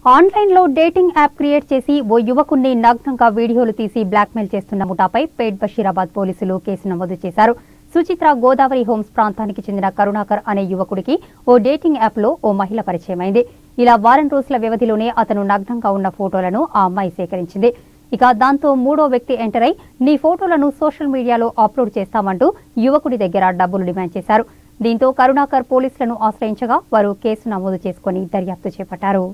ఆన్లైన్లో dating app create చేసి ఓ యువకుణ్ణి నగ్నంగా వీడియోలు తీసి బ్లాక్మెయిల్ చేస్తున్న ముఠాపై పేట్ బషీరాబాద్ పోలీసులు కేసు నమోదు చేశారు సుచిత్ర గోదావరి హోమ్స్ ప్రాంతానికి చెందిన కరుణాకర్ అనే యువకుడికి ఓ డేటింగ్ యాప్లో ఓ మహిళ పరిచయమైంది ఇలా వారం రోజుల వ్యవధిలోనే అతను నగ్నంగా ఉన్న ఫోటోలను ఆ అమ్మాయి సేకరించింది ఇక దాంతో మూడో వ్యక్తి ఎంటర్ అయి నీ ఫోటోలను సోషల్ మీడియాలో అప్లోడ్ చేస్తామంటూ యువకుడి దగ్గర డబ్బులు డిమాండ్ చేశారు దీంతో కరుణాకర్ పోలీసులను ఆశ్రయించగా వారు కేసు నమోదు చేసుకుని దర్యాప్తు చేపట్టారు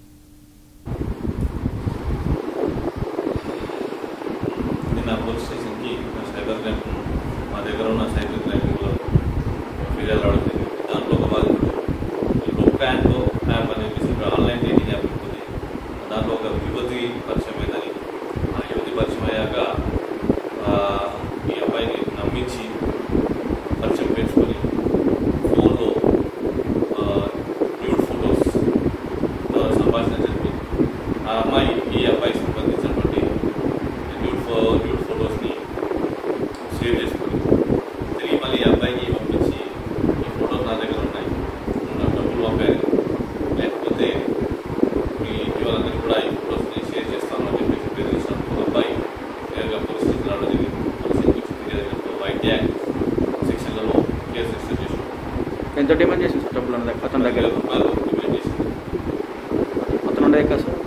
నిన్న పోలీస్ స్టేషన్కి సైబర్ క్రైమ్ మా దగ్గర ఉన్న సైబర్ క్రైమ్లో ఫిర్యాదు రావడం జరిగింది దాంట్లో ఒక బాధితుడు లుక్ అండ్ యాప్ అనేది ఒక ఆన్లైన్ డేటింగ్ యాప్ ఉంటుంది దాంట్లో ఒక యువతి పరిచయం అయిందని ఆ యువతి పరిచయం అయ్యాక ఆ, ఈ అబ్బాయిని నమ్మించి పరిచయం పెంచుకొని ఫోన్లో న్యూడ్ ఫొటోస్ సంభాషణ జరిపి ఆ అమ్మాయి ఈ అబ్బాయి సంబంధించినటువంటి న్యూడ్ ఫో న్యూడ్ ఫొటోస్ని సేవ్ చేసుకొని తిరిగి మళ్ళీ ఈ అబ్బాయికి పంపించి ఈ ఫొటోస్ నా దగ్గర ఉన్నాయి నువ్వు నాకు డబ్బులు పంపారు లేకపోతే మీ ఇంటి వాళ్ళందరికీ కూడా ఈ ఫొటోస్ని షేర్ చేస్తాను అని చెప్పేసి బెదిరించినప్పుడు అబ్బాయి నేరుగా పోలీస్ స్టేషన్ రావడం జరిగింది పోలీస్ స్టేషన్ వచ్చి ఫిర్యాదు వైద్య సెక్షన్లలో కేసు రిజిస్టర్ చేసి ఎంత డిమాండ్ చేసింది సార్ డబ్బులు అన్న దగ్గర అతని దగ్గర రూపాయలు డిమాండ్ చేసింది అతను ఉండే కదా సార్